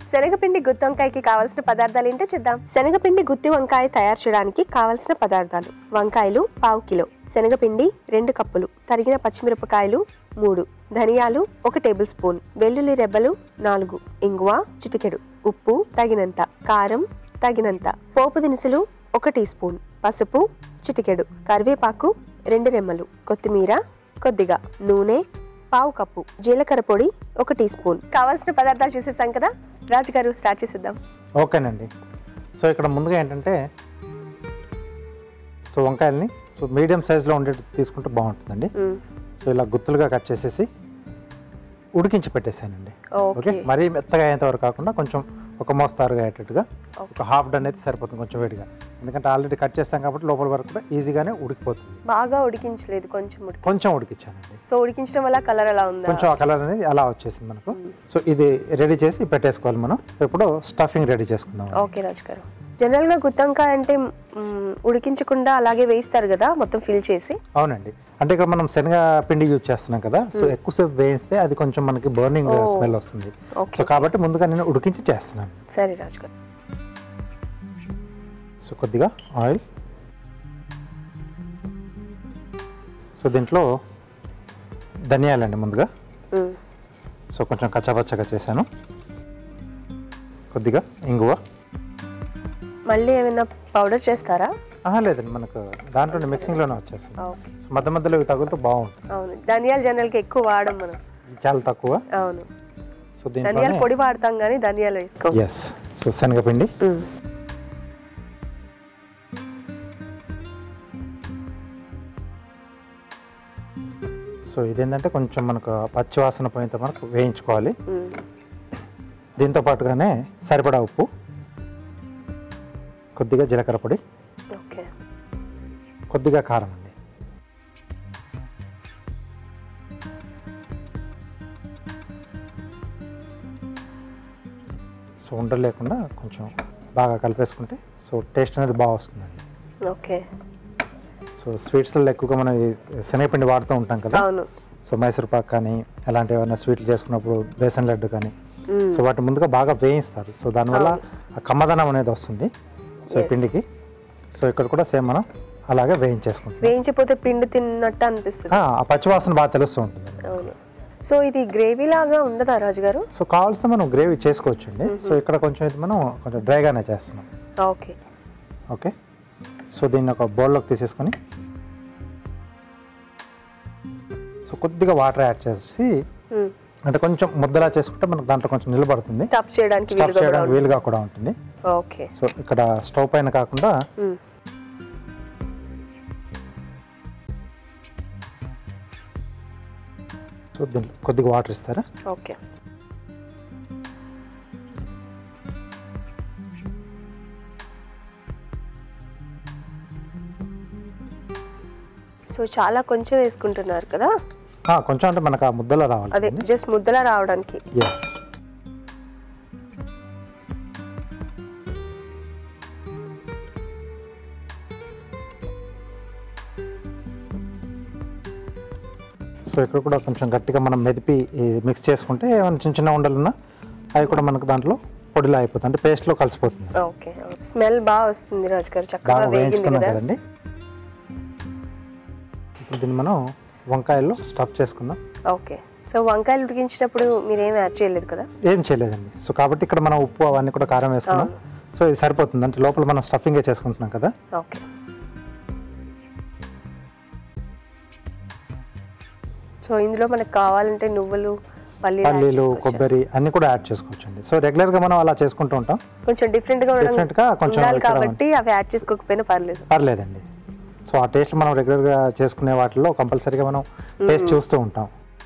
శనగపిండి గుత్తి వంకాయకి కావాల్సిన పదార్థాలు ఏంటో చూద్దాం శనగపిండి గుత్తి వంకాయ తయారు చేయడానికి కావాల్సిన పదార్థాలు వంకాయలు పావు కిలో శనగపిండి రెండు కప్పులు తరిగిన పచ్చిమిరపకాయలు మూడు ధనియాలు ఒక టేబుల్ స్పూన్ వెల్లుల్లి రెబ్బలు నాలుగు ఇంగువ చిటికెడు ఉప్పు తగినంత కారం తగినంత పోపు దినుసులు ఒక టీ స్పూన్ పసుపు చిటికెడు కరివేపాకు రెండు రెమ్మలు కొత్తిమీర కొద్దిగా నూనె పావు కప్పు జీలకర్ర పొడి ఒక టీ స్పూన్ కావాల్సిన పదార్థాలు చూసేసాం కదా రాజుగారు స్టార్ట్ చేసేద్దాం ఓకేనండి సో ఇక్కడ ముందుగా ఏంటంటే సో వంకాయల్ని సో మీడియం సైజులో ఉండేది తీసుకుంటే బాగుంటుందండి సో ఇలా గుత్తులుగా కట్ చేసేసి ఉడికించి పెట్టేసానండి ఓకే ఓకే మరీ మెత్తగా అయ్యేంత వరకు కాకుండా కొంచెం ఒక మోస్తారుగా అయ్యేటట్టుగా ఒక హాఫ్ డన్ అయితే సరిపోతుంది కొంచెం వేడిగా ఎందుకంటే ఆల్రెడీ కట్ చేస్తాం కాబట్టి లోపల వరకు కూడా ఈజీగానే ఉడికిపోతుంది బాగా ఉడికించలేదు కొంచెం ఉడికి కొంచెం ఉడికించానండి సో ఉడికించడం వల్ల కలర్ అలా ఉందా కొంచెం ఆ కలర్ అనేది అలా వచ్చేసింది మనకు సో ఇది రెడీ చేసి పెట్టేసుకోవాలి మనం ఇప్పుడు స్టఫింగ్ రెడీ చేసుకుందాం ఓకే రాజు గారు జనరల్ గా గుత్తంకాయ అంటే మ్, ఉడికించకుండా అలాగే వేయిస్తారు కదా మొత్తం ఫిల్ చేసి అవునండి అంటే ఇక్కడ మనం శనగ పిండి యూజ్ చేస్తున్నాం కదా సో ఎక్కువసేపు వేయిస్తే అది కొంచెం మనకి బర్నింగ్ Oh. స్మెల్ వస్తుంది ఓకే సో కాబట్టి ముందుగా నేను ఉడికించి చేస్తున్నాను సరే రాజు గారు సో కొద్దిగా ఆయిల్ సో దీంట్లో ధనియాలండి ముందుగా మ్, సో కొంచెం కచ్చాపచ్చగా చేశాను కొద్దిగా ఇంగువ మళ్ళీ ఏమైనా పౌడర్ చేస్తారా ఆహా లేదండి మనకు దాంట్లోనే మిక్సింగ్లోనే వచ్చేస్తుంది ఓకే సో మధ్య మధ్యలో ఇవి తగులుతూ బాగుంటుంది అవును ధనియాల జనరల్ కి ఎక్కువ వాడం మనం ఇది చాలా తక్కువ అవును సో ధనియాల దీంట్లోనే పొడి వాడతాం కానీ ధనియాలు వేసుకో ఎస్ సో శనగపిండి మ్, సో ఇదేంటంటే కొంచెం మనకు పచ్చి వాసన పోయినంత మనకు వేయించుకోవాలి మ్, దీంతో పాటుగానే సరిపడా ఉప్పు కొద్దిగా జీలకర్ర పొడి ఓకే కొద్దిగా కారం అండి సో ఉండలు లేకుండా కొంచెం బాగా కలిపేసుకుంటే సో టేస్ట్ అనేది బాగా వస్తుందండి ఓకే సో స్వీట్స్లో ఎక్కువగా మనం ఈ శనగపిండి వాడుతూ ఉంటాం కదా అవును సో మైసూర్ పాక్ కానీ అలాంటి ఏమైనా స్వీట్లు చేసుకున్నప్పుడు బేసన్ లడ్డు కానీ మ్, సో వాటి ముందుగా బాగా వేయిస్తారు సో దానివల్ల ఆ కమ్మదనం అనేది వస్తుంది సో ఈ Yes. పిండికి సో ఇక్కడ కూడా సేమ్ మనం అలాగే వేయించేసుకుంటాం వేయించిపోతే పిండి తిన్నట్టు అనిపిస్తుంది ఆ ఆ పచ్చివాసన బాగా తెలుస్తూ ఉంటుంది అవును సో ఇది గ్రేవీ లాగా ఉండదా రాజు గారు సో కావాల్సిన మనం గ్రేవీ చేసుకోవచ్చు అండి సో ఇక్కడ కొంచెం ఇది మనం కొంచెం డ్రైగానే చేస్తున్నాం ఓకే ఓకే సో దీన్ని ఒక బౌల్లోకి తీసేసుకొని సో కొద్దిగా వాటర్ యాడ్ చేసి అంటే కొంచెం ముద్దలా చేసుకుంటే మనకు దాంట్లో కొంచెం నిలబడుతుంది స్టఫ్ చేయడానికి స్టఫ్ వీలుగా కూడా చేయడానికి వీలుగా కూడా ఉంటుంది ఉంటుంది. ఓకే సో ఇక్కడ స్టవ్ పైన కాకుండా మ్, సో దీంట్లో కొద్దిగా వాటర్ ఇస్తారా ఓకే సో చాలా కొంచెం వేసుకుంటున్నారు కదా ఆ, కొంచెం అంటే మనకు ఆ ముద్దలో అదే రావాలి జస్ట్ ముద్దలా రావడానికి ఎస్ సో ఇక్కడ కూడా కొంచెం గట్టిగా మనం మెదిపి మిక్స్ చేసుకుంటే ఏమైనా చిన్న చిన్న ఉండలున్నా అవి కూడా మనకు దాంట్లో పొడిలా అయిపోతుంది అంటే పేస్ట్లో కలిసిపోతుంది ఓకే స్మెల్ బాగా వస్తుంది రాజు గారు చక్కగా బాగా వేగింది వేయించుకున్నాం కదా కదండి ఇప్పుడు దీన్ని మనం వంకాయల్లో స్టఫ్ చేసుకుందాం ఓకే సో వంకాయలు ఉడికించినప్పుడు మీరు ఏం యాడ్ చేయలేదు కదా ఏం చేయలేదండి సో కాబట్టి ఇక్కడ మనం ఉప్పు అవన్నీ కూడా కారం వేసుకున్నాం సో ఇది సరిపోతుంది అంటే లోపల మనం స్టఫింగే చేసుకుంటున్నాం కదా ఓకే సో ఇందులో మనకు కావాలంటే నువ్వులు పల్లీలు add పల్లీలు చేసుకోవచ్చా? కొబ్బరి అన్ని కూడా యాడ్ చేసుకోవచ్చండి సో రెగ్యులర్గా మనం అలా చేసుకుంటూ ఉంటాం కొంచెం డిఫరెంట్ గా ఉండడం Different గా కొంచెం ఉండాలి ఇక్కడ కాబట్టి అవి యాడ్ చేసుకోకపోయినా పర్లేదు పర్లేదండి సో ఆ టేస్ట్ మనం రెగ్యులర్గా చేసుకునే వాటిలో కంపల్సరీగా మనం టేస్ట్ చూస్తూ ఉంటాం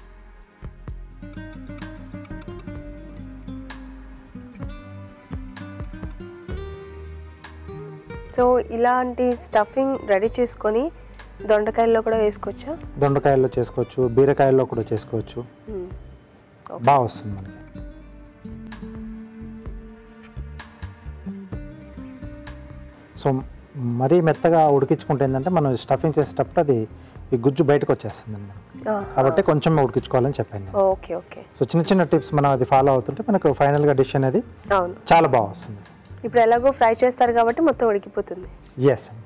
సో ఇలాంటి స్టఫింగ్ రెడీ చేసుకొని దొండకాయల్లో కూడా వేసుకోవచ్చా దొండకాయల్లో చేసుకోవచ్చు బీరకాయల్లో కూడా చేసుకోవచ్చు మ్మ్. బాగా వస్తుంది మనకి సో మరీ మెత్తగా ఉడికించుకుంటే ఏంటంటే మనం స్టఫింగ్ చేసేటప్పుడు అది ఈ గుజ్జు బయటకు వచ్చేస్తుంది అన్నమాట కాబట్టి కొంచెం ఉడికించుకోవాలని చెప్పాను నేను ఓకే ఓకే సో చిన్న చిన్న టిప్స్ మనం అది ఫాలో అవుతుంటే మనకు ఫైనల్గా డిష్ అనేది అవును చాలా బాగా వస్తుంది ఇప్పుడు ఎలాగో ఫ్రై చేస్తారు కాబట్టి మొత్తం ఉడికిపోతుంది ఎస్ అండి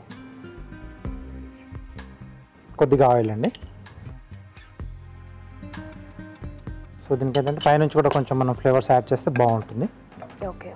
కొద్దిగా ఆయిల్ అండి సో దీనికి ఏంటంటే పైనుంచి కూడా కొంచెం మనం ఫ్లేవర్స్ యాడ్ చేస్తే బాగుంటుంది ఓకే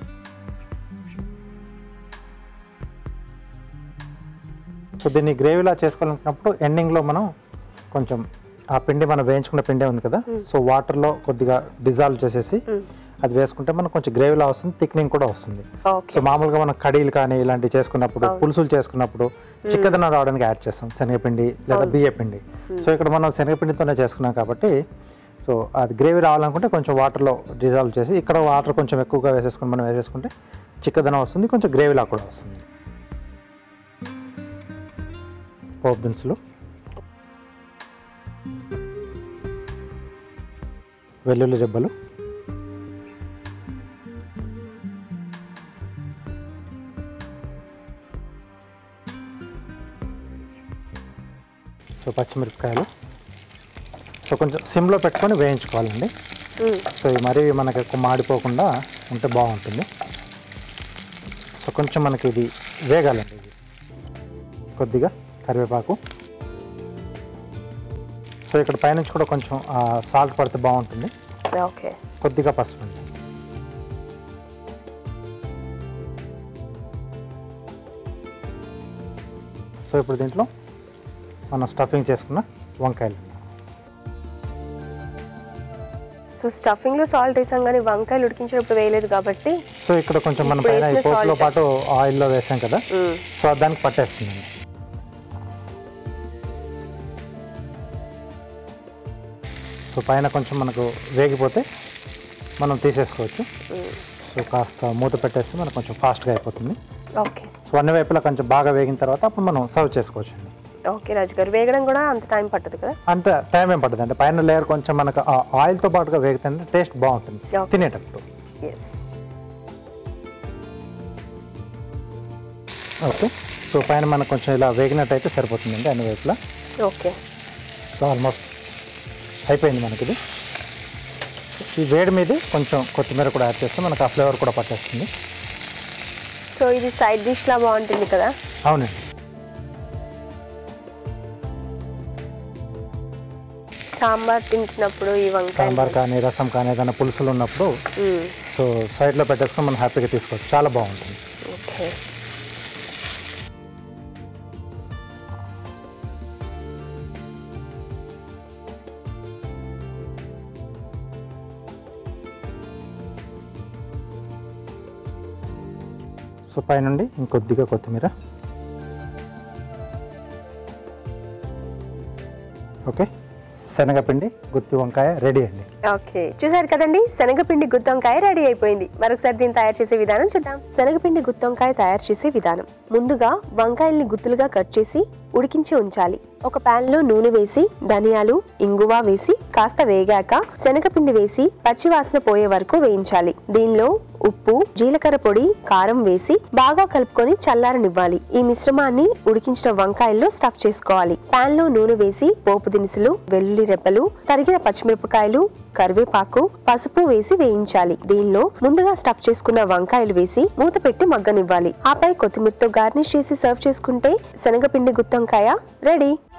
సో దీన్ని గ్రేవీలా చేసుకోవాలనుకున్నప్పుడు ఎండింగ్లో మనం కొంచెం ఆ పిండి మనం వేయించుకున్న పిండి ఉంది కదా సో వాటర్లో కొద్దిగా డిజాల్వ్ చేసేసి అది వేసుకుంటే మనకు కొంచెం గ్రేవీలా వస్తుంది థిక్నింగ్ కూడా వస్తుంది ఓకే సో మామూలుగా మనం కడీలు కానీ ఇలాంటివి చేసుకున్నప్పుడు పులుసులు చేసుకున్నప్పుడు చిక్కదనం రావడానికి యాడ్ చేస్తాం శనగపిండి లేదా బియ్య పిండి సో ఇక్కడ మనం శనగపిండితోనే చేసుకున్నాం కాబట్టి సో అది గ్రేవీ రావాలనుకుంటే కొంచెం వాటర్లో డిజాల్వ్ చేసి ఇక్కడ వాటర్ కొంచెం ఎక్కువగా వేసేసుకుని మనం వేసేసుకుంటే చిక్కదనం వస్తుంది కొంచెం గ్రేవీలా కూడా వస్తుంది పోపు దినుసులు వెల్లుల్లి రెబ్బలు సో పచ్చిమిరపకాయలు సో కొంచెం సిమ్లో పెట్టుకొని వేయించుకోవాలండి సో ఇవి మరీ మనకి ఎక్కువ మాడిపోకుండా ఉంటే బాగుంటుంది సో కొంచెం మనకి ఇది వేగాలండి ఇది కొద్దిగా కరివేపాకు సో ఇక్కడ పైనుంచి కూడా కొంచెం సాల్ట్ పడితే బాగుంటుంది ఓకే కొద్దిగా పసుపు అండి సో ఇప్పుడు దీంట్లో మనం స్టఫింగ్ చేసుకున్న వంకాయలు సో స్టఫింగ్ లో సాల్ట్ వేసాం కానీ వంకాయలు ఉడికించేటప్పుడు వేయలేదు కాబట్టి సో ఇక్కడ కొంచెం మనం ఇప్పుడు పైన ఈ వేసిన పోపులో salt. పాటు ఆయిల్లో వేసాం కదా సో అది దానికి పట్టేస్తుందండి సో పైన కొంచెం మనకు వేగిపోతే మనం తీసేసుకోవచ్చు సో కాస్త మూత పెట్టేస్తే మనకు కొంచెం ఫాస్ట్గా అయిపోతుంది ఓకే సో అన్ని వైపులా కొంచెం బాగా వేగిన తర్వాత అప్పుడు మనం సర్వ్ చేసుకోవచ్చు అండి ఓకే రాజు గారు వేగడం కూడా అంత టైం పట్టదు కదా అంటే టైం ఏం పడుతుంది అంటే పైన లేయర్ కొంచెం మనకు ఆ ఆయిల్తో పాటుగా వేగితే టేస్ట్ బాగుంటుంది Okay. తినేటప్పుడు ఎస్ ఓకే సో పైన మనకు కొంచెం ఇలా వేగినట్టయితే సరిపోతుందండి అన్ని వైపులా ఓకే సో ఆల్మోస్ట్ అయిపోయింది మనకి ఇది ఈ వేడి మీద కొంచెం కొత్తిమీర కూడా యాడ్ చేస్తే మనకు ఆ ఫ్లేవర్ కూడా పట్టేస్తుంది సో ఇది సైడ్ డిష్ లా బాగుంటుంది కదా అవునండి సాంబార్ తింటున్నప్పుడు ఈ వంకాయ సాంబార్ కానీ రసం కానీ ఏదైనా పులుసులు ఉన్నప్పుడు సో సైడ్లో పెట్టేసుకొని మనం హ్యాపీగా తీసుకోవచ్చు చాలా బాగుంటుంది ఓకే సో పైనుండి ఇంకొద్దిగా కొత్తిమీర ఓకే శనగపిండి గుత్తి వంకాయ రెడీ అండి ఓకే చూసారు కదండి శనగపిండి గుత్తొంకాయ రెడీ అయిపోయింది మరొకసారి దీన్ని తయారు చేసే విధానం చూద్దాం శనగపిండి గుత్తొంకాయ తయారు చేసే విధానం ముందుగా వంకాయల్ని గుత్తులుగా కట్ చేసి ఉడికించి ఉంచాలి ఒక పాన్ లో నూనె వేసి ధనియాలు ఇంగువ వేసి కాస్త వేగాక శనగపిండి వేసి పచ్చివాసన పోయే వరకు వేయించాలి దీనిలో ఉప్పు జీలకర్ర పొడి కారం వేసి బాగా కలుపుకొని చల్లారనివ్వాలి ఈ మిశ్రమాన్ని ఉడికించిన వంకాయల్లో స్టఫ్ చేసుకోవాలి పాన్ లో నూనె వేసి పోపు దినుసులు వెల్లుల్లి రెబ్బలు తరిగిన పచ్చిమిరపకాయలు కరివేపాకు పసుపు వేసి వేయించాలి దీనిలో ముందుగా స్టఫ్ చేసుకున్న వంకాయలు వేసి మూత పెట్టి మగ్గనివ్వాలి ఆపై కొత్తిమీరతో గార్నిష్ చేసి సర్వ్ చేసుకుంటే శనగపిండి గుత్తొంకాయ రెడీ